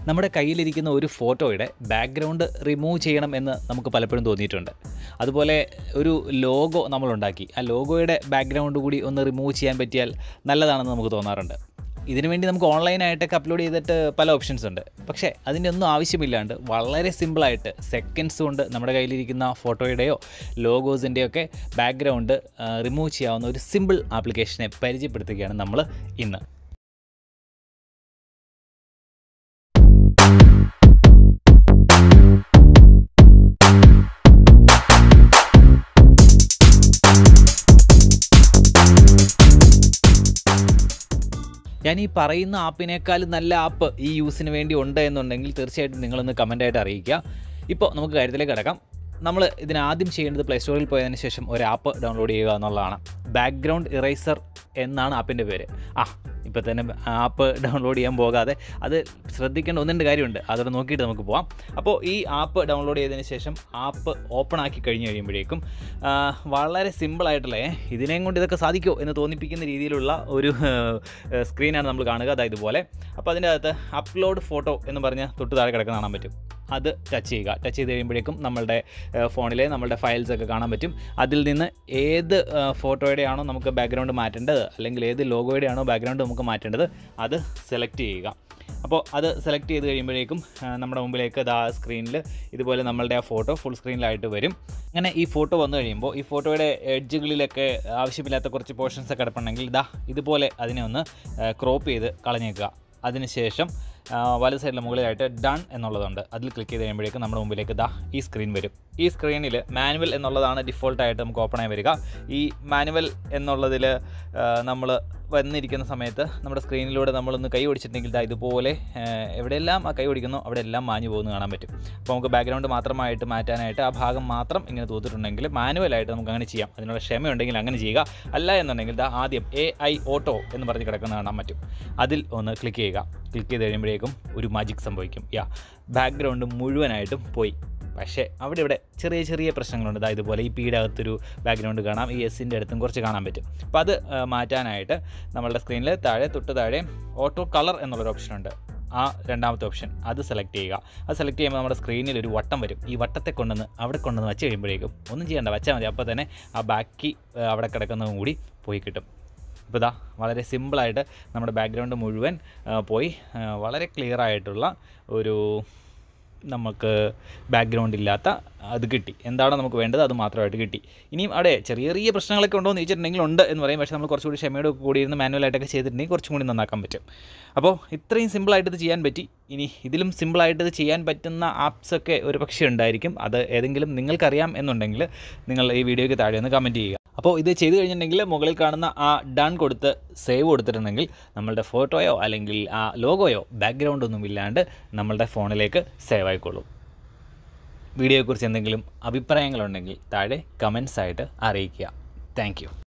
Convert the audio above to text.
നമ്മുടെ കയ്യിലിരിക്കുന്ന ഒരു ഫോട്ടോയുടെ ബാക്ക്ഗ്രൗണ്ട് റിമൂവ് ചെയ്യണം എന്ന് നമുക്ക് പലപ്പോഴും തോന്നിയിട്ടുണ്ട് അതുപോലെ ഒരു ലോഗോ നമ്മളുണ്ടാക്കി ആ ലോഗോയുടെ ബാക്ക്ഗ്രൗണ്ട് കൂടി ഒന്ന് റിമൂവ് ചെയ്യാൻ പറ്റിയാൽ നല്ലതാണെന്ന് നമുക്ക് തോന്നാറുണ്ട് ഇതിനു വേണ്ടി നമുക്ക് ഓൺലൈനായിട്ടൊക്കെ അപ്ലോഡ് ചെയ്തിട്ട് പല ഓപ്ഷൻസ് ഉണ്ട് പക്ഷേ അതിൻ്റെ ഒന്നും ആവശ്യമില്ലാണ്ട് വളരെ സിമ്പിളായിട്ട് സെക്കൻഡ്സ് കൊണ്ട് നമ്മുടെ കയ്യിലിരിക്കുന്ന ഫോട്ടോയുടെയോ ലോഗോസിൻ്റെയോ ഒക്കെ ബാക്ക്ഗ്രൗണ്ട് റിമൂവ് ചെയ്യാവുന്ന ഒരു സിമ്പിൾ ആപ്ലിക്കേഷനെ പരിചയപ്പെടുത്തുകയാണ് നമ്മൾ ഇന്ന് ഞാൻ ഈ പറയുന്ന ആപ്പിനേക്കാളും നല്ല ആപ്പ് ഈ യൂസിന് വേണ്ടി ഉണ്ട് എന്നുണ്ടെങ്കിൽ തീർച്ചയായിട്ടും നിങ്ങളൊന്ന് കമൻ്റായിട്ട് അറിയിക്കുക ഇപ്പോൾ നമുക്ക് കാര്യത്തിലേക്ക് കിടക്കാം നമ്മൾ ഇതിനാദ്യം ചെയ്യേണ്ടത് പ്ലേ സ്റ്റോറിൽ പോയതിന് ശേഷം ഒരു ആപ്പ് ഡൗൺലോഡ് ചെയ്യുക എന്നുള്ളതാണ് ബാക്ക്ഗ്രൗണ്ട് ഇറേസർ എന്നാണ് ആപ്പിൻ്റെ പേര് ആ ഇപ്പോൾ തന്നെ ആപ്പ് ഡൗൺലോഡ് ചെയ്യാൻ പോകാതെ അത് ശ്രദ്ധിക്കേണ്ട ഒന്ന് രണ്ട് കാര്യമുണ്ട് അതോടെ നോക്കിയിട്ട് നമുക്ക് പോവാം അപ്പോൾ ഈ ആപ്പ് ഡൗൺലോഡ് ചെയ്തതിന് ശേഷം ആപ്പ് ഓപ്പൺ ആക്കി കഴിഞ്ഞ് കഴിയുമ്പോഴേക്കും ആ, വളരെ സിമ്പിളായിട്ടുള്ള ഏ, ഇതിനെയും കൊണ്ട് ഇതൊക്കെ സാധിക്കുമോ എന്ന് തോന്നിപ്പിക്കുന്ന രീതിയിലുള്ള ഒരു സ്ക്രീനാണ് നമ്മൾ കാണുക അതായത് ഇതുപോലെ അപ്പോൾ അതിൻ്റെ അകത്ത് അപ്ലോഡ് ഫോട്ടോ എന്ന് പറഞ്ഞ് തൊട്ട് താഴെ കിടക്കുന്ന കാണാൻ പറ്റും അത് ടച്ച് ചെയ്യുക ടച്ച് ചെയ്ത് കഴിയുമ്പോഴേക്കും നമ്മളുടെ ഏഹ്, ഫോണിലെ നമ്മളുടെ ഫയൽസ് ഒക്കെ കാണാൻ പറ്റും അതിൽ നിന്ന് ഏത് ഏഹ്, ഫോട്ടോയുടെ ആണോ നമുക്ക് ബാക്ക്ഗ്രൗണ്ട് മാറ്റേണ്ടത് അല്ലെങ്കിൽ ഏത് ലോഗോയുടെ ആണോ ബാക്ക്ഗ്രൗണ്ട് നമുക്ക് മാറ്റേണ്ടത് അത് സെലക്ട് ചെയ്യുക അപ്പോൾ അത് സെലക്ട് ചെയ്ത് കഴിയുമ്പോഴേക്കും ആ, നമ്മുടെ മുമ്പിലേക്ക് ഇതാ സ്ക്രീനിൽ ഇതുപോലെ നമ്മളുടെ ആ ഫോട്ടോ ഫുൾ സ്ക്രീനിലായിട്ട് വരും അങ്ങനെ ഈ ഫോട്ടോ വന്നു കഴിയുമ്പോൾ ഈ ഫോട്ടോയുടെ എഡ്ജുകളിലൊക്കെ ആവശ്യമില്ലാത്ത കുറച്ച് പോർഷൻസ് ഒക്കെ കിടപ്പുണ്ടെങ്കിൽ ഇതാ ഇതുപോലെ അതിനെ ഒന്ന് ക്രോപ്പ് ചെയ്ത് കളഞ്ഞേക്കുക അതിനുശേഷം ആ, വലത് സൈഡിലെ മുകളിലായിട്ട് ഡൺ എന്നുള്ളതുണ്ട് അതിൽ ക്ലിക്ക് ചെയ്ത് കഴിയുമ്പോഴേക്കും നമ്മുടെ മുമ്പിലേക്ക് ദാ ഈ സ്ക്രീൻ വരും ഈ സ്ക്രീനിൽ മാനുവൽ എന്നുള്ളതാണ് ഡിഫോൾട്ടായിട്ട് നമുക്ക് ഓപ്പൺ ആയി വരിക ഈ മാനുവൽ എന്നുള്ളതിൽ നമ്മൾ വന്നിരിക്കുന്ന സമയത്ത് നമ്മുടെ സ്ക്രീനിലൂടെ നമ്മളൊന്ന് കൈ ഓടിച്ചിട്ടുണ്ടെങ്കിൽ ദാ ഇതുപോലെ ആ, എവിടെയെല്ലാം ആ കൈ ഓടിക്കുന്നോ അവിടെ എല്ലാം മാഞ്ഞു പോകുന്നു കാണാൻ പറ്റും അപ്പോൾ നമുക്ക് ബാക്ക്ഗ്രൗണ്ട് മാത്രമായിട്ട് മാറ്റാനായിട്ട് ആ ഭാഗം മാത്രം ഇങ്ങനെ തൂത്തിട്ടുണ്ടെങ്കിൽ മാനുവലായിട്ട് നമുക്ക് അങ്ങനെ ചെയ്യാം അതിനുള്ള ക്ഷമയുണ്ടെങ്കിൽ അങ്ങനെ ചെയ്യുക അല്ല എന്നുണ്ടെങ്കിൽ ദാ ആദ്യം എ ഐ ഓട്ടോ എന്ന് പറഞ്ഞ് കിടക്കുന്ന കാണാൻ പറ്റും അതിൽ ഒന്ന് ക്ലിക്ക് ചെയ്യുക ക്ലിക്ക് ചെയ്ത് കഴിയുമ്പോഴേക്കും ഒരു മാജിക് സംഭവിക്കും യാ ബാക്ക്ഗ്രൗണ്ട് മുഴുവനായിട്ടും പോയി പക്ഷേ അവിടെ ഇവിടെ ചെറിയ ചെറിയ പ്രശ്നങ്ങളുണ്ട് ഇതാ ഇതുപോലെ ഈ പീയുടെ അകത്തൊരു ബാക്ക്ഗ്രൗണ്ട് കാണാം ഈ എസിൻ്റെ അടുത്തും കുറച്ച് കാണാൻ പറ്റും അപ്പോൾ അത് ആ, മാറ്റാനായിട്ട് നമ്മളുടെ സ്ക്രീനിൽ താഴെ തൊട്ട് താഴെ ഓട്ടോ കളർ എന്നുള്ളൊരു ഓപ്ഷൻ ഉണ്ട് ആ രണ്ടാമത്തെ ഓപ്ഷൻ അത് സെലക്ട് ചെയ്യുക അത് സെലക്ട് ചെയ്യുമ്പോൾ നമ്മുടെ സ്ക്രീനിൽ ഒരു വട്ടം വരും ഈ വട്ടത്തെ കൊണ്ടുവന്ന് അവിടെ കൊണ്ടുവന്ന് വെച്ച് കഴിയുമ്പോഴേക്കും ഒന്നും ചെയ്യണ്ട വെച്ചാൽ മതി അപ്പോൾ തന്നെ ആ ബാക്കി ആ, അവിടെ കിടക്കുന്നതും കൂടി പോയി കിട്ടും അപ്പോൾ ഇതാ വളരെ സിമ്പിളായിട്ട് നമ്മുടെ ബാക്ക്ഗ്രൗണ്ട് മുഴുവൻ ആ, പോയി ആ, വളരെ ക്ലിയർ ആയിട്ടുള്ള ഒരു നമുക്ക് ബാക്ക്ഗ്രൗണ്ട് ഇല്ലാത്ത അത് കിട്ടി എന്താണോ നമുക്ക് വേണ്ടത് അത് മാത്രമായിട്ട് കിട്ടി ഇനിയും അവിടെ ചെറിയ ചെറിയ പ്രശ്നങ്ങളൊക്കെ ഉണ്ടോ എന്ന് ചോദിച്ചിട്ടുണ്ടെങ്കിൽ ഉണ്ട് എന്ന് പറയും പക്ഷേ നമ്മൾ കുറച്ചുകൂടി ക്ഷമയോട് കൂടി ഇരുന്ന് മാനുവലായിട്ടൊക്കെ ചെയ്തിട്ടുണ്ടെങ്കിൽ കുറച്ചും കൂടി നന്നാക്കാൻ പറ്റും അപ്പോൾ ഇത്രയും സിമ്പിളായിട്ട് ഇത് ചെയ്യാൻ പറ്റി ഇനി ഇതിലും സിമ്പിളായിട്ട് ഇത് ചെയ്യാൻ പറ്റുന്ന ആപ്സൊക്കെ ഒരു പക്ഷേ ഉണ്ടായിരിക്കും അത് ഏതെങ്കിലും നിങ്ങൾക്കറിയാം എന്നുണ്ടെങ്കിൽ നിങ്ങൾ ഈ വീഡിയോയ്ക്ക് താഴെ ഒന്ന് കമൻറ്റ് ചെയ്യുക അപ്പോൾ ഇത് ചെയ്ത് കഴിഞ്ഞിട്ടുണ്ടെങ്കിൽ മുകളിൽ കാണുന്ന ആ ഡൺ കൊടുത്ത് സേവ് കൊടുത്തിട്ടുണ്ടെങ്കിൽ നമ്മളുടെ ഫോട്ടോയോ അല്ലെങ്കിൽ ആ ലോഗോയോ ബാക്ക്ഗ്രൗണ്ട് ഒന്നും ഇല്ലാണ്ട് നമ്മളുടെ ഫോണിലേക്ക് സേവ് ആയിക്കോളും വീഡിയോയെക്കുറിച്ച് എന്തെങ്കിലും അഭിപ്രായങ്ങളുണ്ടെങ്കിൽ താഴെ കമൻസ് ആയിട്ട് അറിയിക്കുക താങ്ക്